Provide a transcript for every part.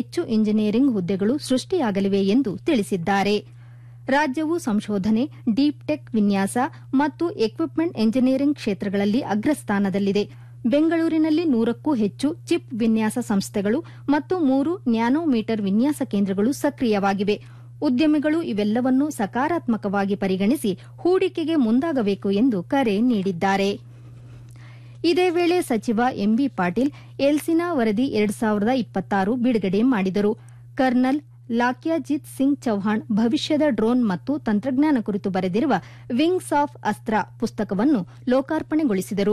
ಹೆಚ್ಚು ಇಂಜಿನಿಯರಿಂಗ್ ಹುದ್ದೆಗಳು ಸೃಷ್ಟಿಯಾಗಲಿವೆ ಎಂದು ತಿಳಿಸಿದ್ದಾರೆ ರಾಜ್ಯವು ಸಂಶೋಧನೆ ಡೀಪ್ ಟೆಕ್ ವಿನ್ಯಾಸ ಮತ್ತು ಎಕ್ವಿಪ್ಮೆಂಟ್ ಎಂಜಿನಿಯರಿಂಗ್ ಕ್ಷೇತ್ರಗಳಲ್ಲಿ ಅಗ್ರಸ್ಥಾನದಲ್ಲಿದೆ ಬೆಂಗಳೂರಿನಲ್ಲಿ ನೂರಕ್ಕೂ ಹೆಚ್ಚು ಚಿಪ್ ವಿನ್ಯಾಸ ಸಂಸ್ಥೆಗಳು ಮತ್ತು ಮೂರು ನ್ಯಾನೋಮೀಟರ್ ವಿನ್ಯಾಸ ಕೇಂದ್ರಗಳು ಸಕ್ರಿಯವಾಗಿವೆ ಉದ್ಯಮಿಗಳು ಇವೆಲ್ಲವನ್ನೂ ಸಕಾರಾತ್ಮಕವಾಗಿ ಪರಿಗಣಿಸಿ ಹೂಡಿಕೆಗೆ ಮುಂದಾಗಬೇಕು ಎಂದು ಕರೆ ನೀಡಿದ್ದಾರೆ ಇದೇ ವೇಳೆ ಸಚಿವ ಎಂಬಿ ಪಾಟೀಲ್ ಎಲ್ಸಿನಾ ವರದಿ ಎರಡ್ ಸಾವಿರದ ಇಪ್ಪತ್ತಾರು ಬಿಡುಗಡೆ ಮಾಡಿದರು ಕರ್ನಲ್ ಲಾಕ್ಯಾಜಿತ್ ಸಿಂಗ್ ಚೌಹಾಣ್ ಭವಿಷ್ಯದ ಡ್ರೋನ್ ಮತ್ತು ತಂತ್ರಜ್ಞಾನ ಕುರಿತು ಬರೆದಿರುವ ವಿಂಗ್ಸ್ ಆಫ್ ಅಸ್ತ್ರ ಪುಸ್ತಕವನ್ನು ಲೋಕಾರ್ಪಣೆಗೊಳಿಸಿದರು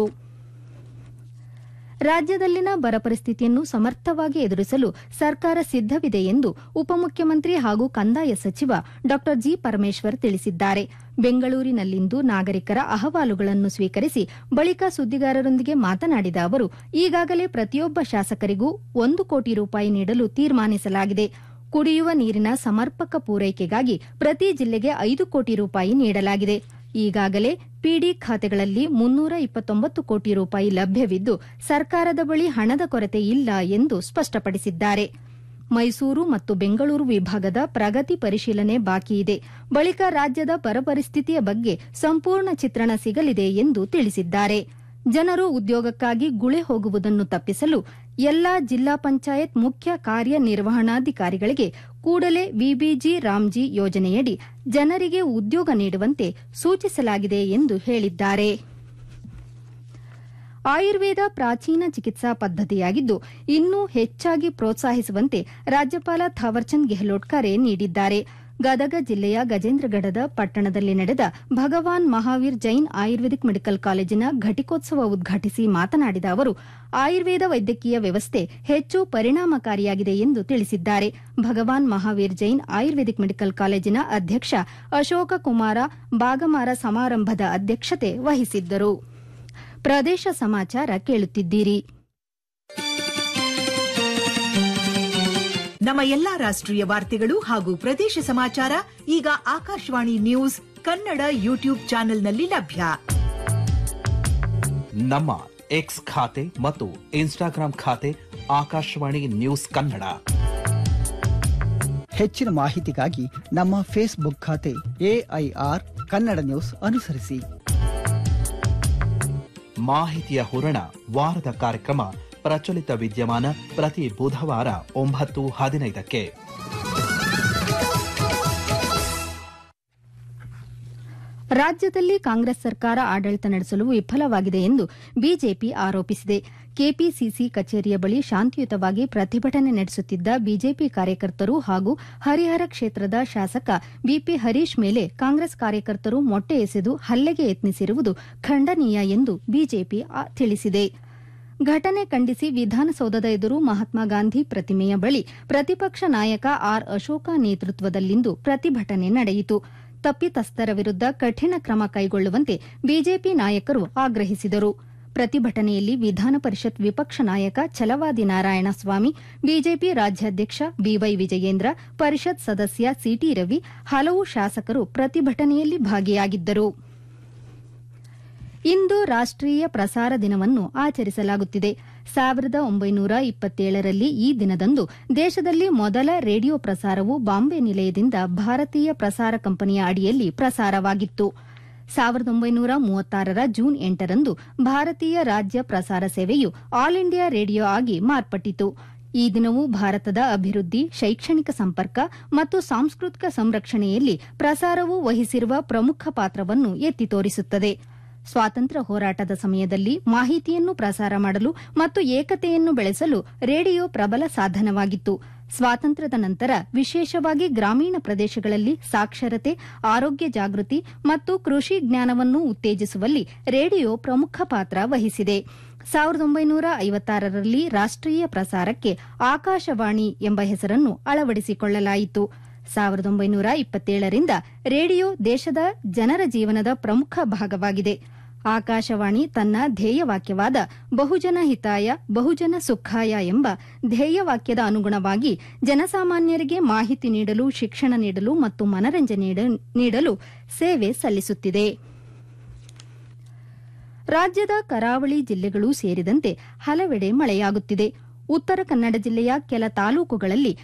ರಾಜ್ಯದಲ್ಲಿನ ಬರ ಪರಿಸ್ಥಿತಿಯನ್ನು ಸಮರ್ಥವಾಗಿ ಎದುರಿಸಲು ಸರ್ಕಾರ ಸಿದ್ದವಿದೆ ಎಂದು ಉಪಮುಖ್ಯಮಂತ್ರಿ ಹಾಗೂ ಕಂದಾಯ ಸಚಿವ ಡಾ ಜಿ ಪರಮೇಶ್ವರ್ ತಿಳಿಸಿದ್ದಾರೆ ಬೆಂಗಳೂರಿನಲ್ಲಿಂದು ನಾಗರಿಕರ ಅಹವಾಲುಗಳನ್ನು ಸ್ವೀಕರಿಸಿ ಬಳಿಕ ಸುದ್ದಿಗಾರರೊಂದಿಗೆ ಮಾತನಾಡಿದ ಅವರು ಈಗಾಗಲೇ ಪ್ರತಿಯೊಬ್ಬ ಶಾಸಕರಿಗೂ ಒಂದು ಕೋಟಿ ರೂಪಾಯಿ ನೀಡಲು ತೀರ್ಮಾನಿಸಲಾಗಿದೆ ಕುಡಿಯುವ ನೀರಿನ ಸಮರ್ಪಕ ಪೂರೈಕೆಗಾಗಿ ಪ್ರತಿ ಜಿಲ್ಲೆಗೆ ಐದು ಕೋಟಿ ರೂಪಾಯಿ ನೀಡಲಾಗಿದೆ ಈಗಾಗಲೇ ಪಿಡಿ ಖಾತೆಗಳಲ್ಲಿ ಮುನ್ನೂರ ಇಪ್ಪತ್ತೊಂಬತ್ತು ಕೋಟಿ ರೂಪಾಯಿ ಲಭ್ಯವಿದ್ದು ಸರ್ಕಾರದ ಬಳಿ ಹಣದ ಕೊರತೆ ಇಲ್ಲ ಎಂದು ಸ್ಪಷ್ಟಪಡಿಸಿದ್ದಾರೆ ಮೈಸೂರು ಮತ್ತು ಬೆಂಗಳೂರು ವಿಭಾಗದ ಪ್ರಗತಿ ಪರಿಶೀಲನೆ ಬಾಕಿಯಿದೆ ಬಳಿಕ ರಾಜ್ಯದ ಬರ ಪರಿಸ್ಥಿತಿಯ ಬಗ್ಗೆ ಸಂಪೂರ್ಣ ಚಿತ್ರಣ ಸಿಗಲಿದೆ ಎಂದು ತಿಳಿಸಿದ್ದಾರೆ ಜನರು ಉದ್ಯೋಗಕ್ಕಾಗಿ ಗುಳೆ ಹೋಗುವುದನ್ನು ತಪ್ಪಿಸಲು ಎಲ್ಲಾ ಜಿಲ್ಲಾ ಪಂಚಾಯತ್ ಮುಖ್ಯ ಕಾರ್ಯನಿರ್ವಹಣಾಧಿಕಾರಿಗಳಿಗೆ ಕೂಡಲೇ ವಿಬಿಜಿ ರಾಮ್ಜಿ ಯೋಜನೆಯಡಿ ಜನರಿಗೆ ಉದ್ಯೋಗ ನೀಡುವಂತೆ ಸೂಚಿಸಲಾಗಿದೆ ಎಂದು ಹೇಳಿದ್ದಾರೆ ಆಯುರ್ವೇದ ಪ್ರಾಚೀನ ಚಿಕಿತ್ಸಾ ಪದ್ದತಿಯಾಗಿದ್ದು ಇನ್ನೂ ಹೆಚ್ಚಾಗಿ ಪ್ರೋತ್ಸಾಹಿಸುವಂತೆ ರಾಜ್ಯಪಾಲ ಥಾವರ್ಚಂದ್ ಗೆಹ್ಲೋಟ್ ಕರೆ ನೀಡಿದ್ದಾರೆ ಗದಗ ಜಿಲ್ಲೆಯ ಗಜೇಂದ್ರಗಢದ ಪಟ್ಟಣದಲ್ಲಿ ನಡೆದ ಭಗವಾನ್ ಮಹಾವೀರ್ ಜೈನ್ ಆಯುರ್ವೇದಿಕ್ ಮೆಡಿಕಲ್ ಕಾಲೇಜಿನ ಘಟಿಕೋತ್ಸವ ಉದ್ಘಾಟಿಸಿ ಮಾತನಾಡಿದ ಅವರು ಆಯುರ್ವೇದ ವೈದ್ಯಕೀಯ ವ್ಯವಸ್ಥೆ ಹೆಚ್ಚು ಪರಿಣಾಮಕಾರಿಯಾಗಿದೆ ಎಂದು ತಿಳಿಸಿದ್ದಾರೆ ಭಗವಾನ್ ಮಹಾವೀರ್ ಜೈನ್ ಆಯುರ್ವೇದಿಕ್ ಮೆಡಿಕಲ್ ಕಾಲೇಜಿನ ಅಧ್ಯಕ್ಷ ಅಶೋಕ ಕುಮಾರ ಬಾಗಮಾರ ಸಮಾರಂಭದ ಅಧ್ಯಕ್ಷತೆ ವಹಿಸಿದ್ದರು ಪ್ರದೇಶ ಸಮಾಚಾರ ಕೇಳುತ್ತಿದ್ದೀರಿ ನಮ್ಮ ಎಲ್ಲಾ ರಾಷ್ಟ್ರೀಯ ವಾರ್ತೆಗಳು ಹಾಗೂ ಪ್ರದೇಶ ಸಮಾಚಾರ ಈಗ ಆಕಾಶವಾಣಿ ನ್ಯೂಸ್ ಕನ್ನಡ ಯೂಟ್ಯೂಬ್ ಚಾನೆಲ್ನಲ್ಲಿ ಲಭ್ಯ ನಮ್ಮ ಎಕ್ಸ್ ಖಾತೆ ಮತ್ತು ಇನ್ಸ್ಟಾಗ್ರಾಂ ಖಾತೆ ಆಕಾಶವಾಣಿ ನ್ಯೂಸ್ ಕನ್ನಡ ಹೆಚ್ಚಿನ ಮಾಹಿತಿಗಾಗಿ ನಮ್ಮ ಫೇಸ್ಬುಕ್ ಖಾತೆ ಎಐಆರ್ ಕನ್ನಡ ನ್ಯೂಸ್ ಅನುಸರಿಸಿ ಮಾಹಿತಿಯ ಹೂರಣ ವಾರದ ಕಾರ್ಯಕ್ರಮ ಪ್ರಚಲಿತ ವಿದ್ಯಮಾನ ಪ್ರತಿ ಬುಧವಾರ ಒಂಬತ್ತು ಹದಿನೈದಕ್ಕೆ ರಾಜ್ಯದಲ್ಲಿ ಕಾಂಗ್ರೆಸ್ ಸರ್ಕಾರ ಆಡಳಿತ ನಡೆಸಲು ವಿಫಲವಾಗಿದೆ ಎಂದು ಬಿಜೆಪಿ ಆರೋಪಿಸಿದೆ ಕೆಪಿಸಿಸಿ ಕಚೇರಿಯ ಬಳಿ ಶಾಂತಿಯುತವಾಗಿ ಪ್ರತಿಭಟನೆ ನಡೆಸುತ್ತಿದ್ದ ಬಿಜೆಪಿ ಕಾರ್ಯಕರ್ತರು ಹಾಗೂ ಹರಿಹರ ಕ್ಷೇತ್ರದ ಶಾಸಕ ಬಿಪಿ ಹರೀಶ್ ಮೇಲೆ ಕಾಂಗ್ರೆಸ್ ಕಾರ್ಯಕರ್ತರು ಮೊಟ್ಟೆ ಎಸೆದು ಹಲ್ಲೆಗೆ ಯತ್ನಿಸಿರುವುದು ಖಂಡನೀಯ ಎಂದು ಬಿಜೆಪಿ ತಿಳಿಸಿದೆ ಘಟನೆ ಖಂಡಿಸಿ ವಿಧಾನಸೌಧದ ಎದುರು ಮಹಾತ್ಮ ಗಾಂಧಿ ಪ್ರತಿಮೆಯ ಬಳಿ ಪ್ರತಿಪಕ್ಷ ನಾಯಕ ಆರ್ ಅಶೋಕ ನೇತೃತ್ವದಲ್ಲಿಂದು ಪ್ರತಿಭಟನೆ ನಡೆಯಿತು ತಪ್ಪಿತಸ್ಥರ ವಿರುದ್ದ ಕಠಿಣ ಕ್ರಮ ಕೈಗೊಳ್ಳುವಂತೆ ಬಿಜೆಪಿ ನಾಯಕರು ಆಗ್ರಹಿಸಿದರು ಪ್ರತಿಭಟನೆಯಲ್ಲಿ ವಿಧಾನ ಪರಿಷತ್ ವಿಪಕ್ಷ ನಾಯಕ ಛಲವಾದಿ ನಾರಾಯಣಸ್ವಾಮಿ ಬಿಜೆಪಿ ರಾಜ್ಯಾಧ್ಯಕ್ಷ ಬಿವೈ ವಿಜಯೇಂದ್ರ ಪರಿಷತ್ ಸದಸ್ಯ ಸಿಟಿ ರವಿ ಹಲವು ಶಾಸಕರು ಪ್ರತಿಭಟನೆಯಲ್ಲಿ ಭಾಗಿಯಾಗಿದ್ದರು ಇಂದು ರಾಷ್ಟೀಯ ಪ್ರಸಾರ ದಿನವನ್ನು ಆಚರಿಸಲಾಗುತ್ತಿದೆ ಸಾವಿರದ ಒಂಬೈನೂರ ಇಪ್ಪತ್ತೇಳರಲ್ಲಿ ಈ ದಿನದಂದು ದೇಶದಲ್ಲಿ ಮೊದಲ ರೇಡಿಯೋ ಪ್ರಸಾರವು ಬಾಂಬೆ ನಿಲಯದಿಂದ ಭಾರತೀಯ ಪ್ರಸಾರ ಕಂಪನಿಯ ಅಡಿಯಲ್ಲಿ ಪ್ರಸಾರವಾಗಿತ್ತು ಸಾವಿರದ ಒಂಬೈನೂರ ಮೂವತ್ತಾರರ ಜೂನ್ ಎಂಟರಂದು ಭಾರತೀಯ ರಾಜ್ಯ ಪ್ರಸಾರ ಸೇವೆಯು ಆಲ್ ಇಂಡಿಯಾ ರೇಡಿಯೋ ಆಗಿ ಮಾರ್ಪಟ್ಟಿತು ಈ ದಿನವು ಭಾರತದ ಅಭಿವೃದ್ಧಿ ಶೈಕ್ಷಣಿಕ ಸಂಪರ್ಕ ಮತ್ತು ಸಾಂಸ್ಕೃತಿಕ ಸಂರಕ್ಷಣೆಯಲ್ಲಿ ಪ್ರಸಾರವು ವಹಿಸಿರುವ ಪ್ರಮುಖ ಪಾತ್ರವನ್ನು ಎತ್ತಿ ತೋರಿಸುತ್ತದೆ ಸ್ವಾತಂತ್ರ್ಯ ಹೋರಾಟದ ಸಮಯದಲ್ಲಿ ಮಾಹಿತಿಯನ್ನು ಪ್ರಸಾರ ಮಾಡಲು ಮತ್ತು ಏಕತೆಯನ್ನು ಬೆಳೆಸಲು ರೇಡಿಯೋ ಪ್ರಬಲ ಸಾಧನವಾಗಿತ್ತು ಸ್ವಾತಂತ್ರ್ಯದ ನಂತರ ವಿಶೇಷವಾಗಿ ಗ್ರಾಮೀಣ ಪ್ರದೇಶಗಳಲ್ಲಿ ಸಾಕ್ಷರತೆ ಆರೋಗ್ಯ ಜಾಗೃತಿ ಮತ್ತು ಕೃಷಿ ಜ್ಞಾನವನ್ನು ಉತ್ತೇಜಿಸುವಲ್ಲಿ ರೇಡಿಯೋ ಪ್ರಮುಖ ಪಾತ್ರ ವಹಿಸಿದೆ ಸಾವಿರದ ಒಂಬೈನೂರ ಐವತ್ತಾರರಲ್ಲಿ ರಾಷ್ಟೀಯ ಪ್ರಸಾರಕ್ಕೆ ಆಕಾಶವಾಣಿ ಎಂಬ ಹೆಸರನ್ನು ಅಳವಡಿಸಿಕೊಳ್ಳಲಾಯಿತು ಸಾವಿರದ ಒಂಬೈನೂರ ಇಪ್ಪತ್ತೇಳರಿಂದ ರೇಡಿಯೋ ದೇಶದ ಜನರ ಜೀವನದ ಪ್ರಮುಖ ಭಾಗವಾಗಿದೆ ಆಕಾಶವಾಣಿ ತನ್ನ ಧ್ಯೇಯವಾಕ್ಯವಾದ ಬಹುಜನ ಹಿತಾಯ ಬಹುಜನ ಸುಖಾಯ ಎಂಬ ಧ್ಯೇಯವಾಕ್ಯದ ಅನುಗುಣವಾಗಿ ಜನಸಾಮಾನ್ಯರಿಗೆ ಮಾಹಿತಿ ನೀಡಲು ಶಿಕ್ಷಣ ನೀಡಲು ಮತ್ತು ಮನರಂಜನೆ ನೀಡಲು ಸೇವೆ ಸಲ್ಲಿಸುತ್ತಿದೆ ರಾಜ್ಯದ ಕರಾವಳಿ ಜಿಲ್ಲೆಗಳು ಸೇರಿದಂತೆ ಹಲವೆಡೆ ಮಳೆಯಾಗುತ್ತಿದೆ ಉತ್ತರ ಕನ್ನಡ ಜಿಲ್ಲೆಯ ಕೆಲ ತಾಲೂಕುಗಳಲ್ಲಿ